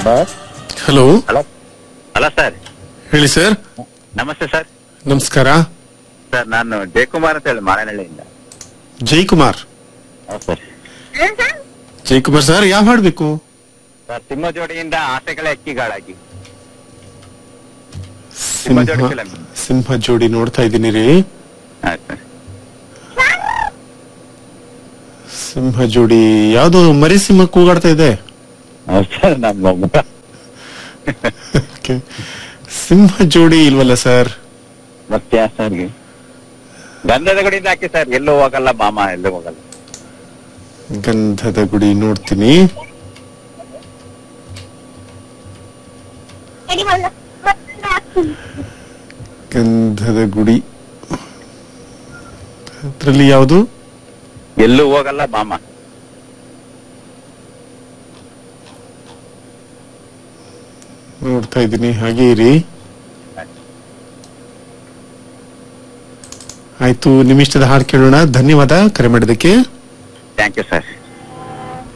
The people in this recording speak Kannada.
ಹಲೋ ಹಲೋ ಹಲೋ ಸರ್ ಹೇಳಿ ಸರ್ ನಮಸ್ತೆ ಸರ್ ನಮಸ್ಕಾರ ಸರ್ ನಾನು ಜಯಕುಮಾರ್ ಅಂತ ಹೇಳಿ ಮಾರನಹಳ್ಳಿಯಿಂದ ಜೈಕುಮಾರ್ ಹೌದು ಸರ್ ಜೈಕುಮಾರ್ ಸರ್ ಯಾವ ಹಾಡ್ಬೇಕು ಸರ್ ಸಿಂಹ ಜೋಡಿಯಿಂದ ಆಸೆಗಳೇ ಅಕ್ಕಿಗಾಳಾಗಿ ಸಿಂಹ ಜೋಡಿ film. ಸಿಂಹ ಜೋಡಿ ನೋಡ್ತಾ ಇದ್ದೀನಿ ರೀ ಆಯ್ತು ಸರ್ ಸಿಂಹ ಜೋಡಿ ಯಾವ್ದು ಮರಿ ಸಿಂಹ ಕೂಗಾಡ್ತಾ ಇದೆ ಹೌದು ಸರ್ ನಮ್ಮ ಒಬ್ಬ Okay. ಸಿಂಹ ಜೋಡಿ ಇಲ್ವಲ್ಲ ಸರ್ ಮತ್ತೆ ಸರ್ಗೆ ಗಂಧದ ಗುಡಿಯಿಂದ ಹಾಕಿ ಸರ್ ಎಲ್ಲೂ ಹೋಗಲ್ಲ ಮಾಮ ಎಲ್ಲೂ ಹೋಗಲ್ಲ ಗಂಧದ ಗುಡಿ ನೋಡ್ತೀನಿ ಗಂಧದ ಗುಡಿ ಅದ್ರಲ್ಲಿ ಯಾವುದು ಎಲ್ಲೂ ಹೋಗಲ್ಲ ಮಾಮ ನೋಡ್ತಾ ಇದ್ದೀನಿ ಹಾಗೆ ಇರಿ ಆಯ್ತು ನಿಮಿಷ್ಟದ ಹಾಡು ಕೇಳೋಣ ಧನ್ಯವಾದ ಕರೆ ಮಾಡಿದ್ದಕ್ಕೆ ಥ್ಯಾಂಕ್ ಯು ಸರ್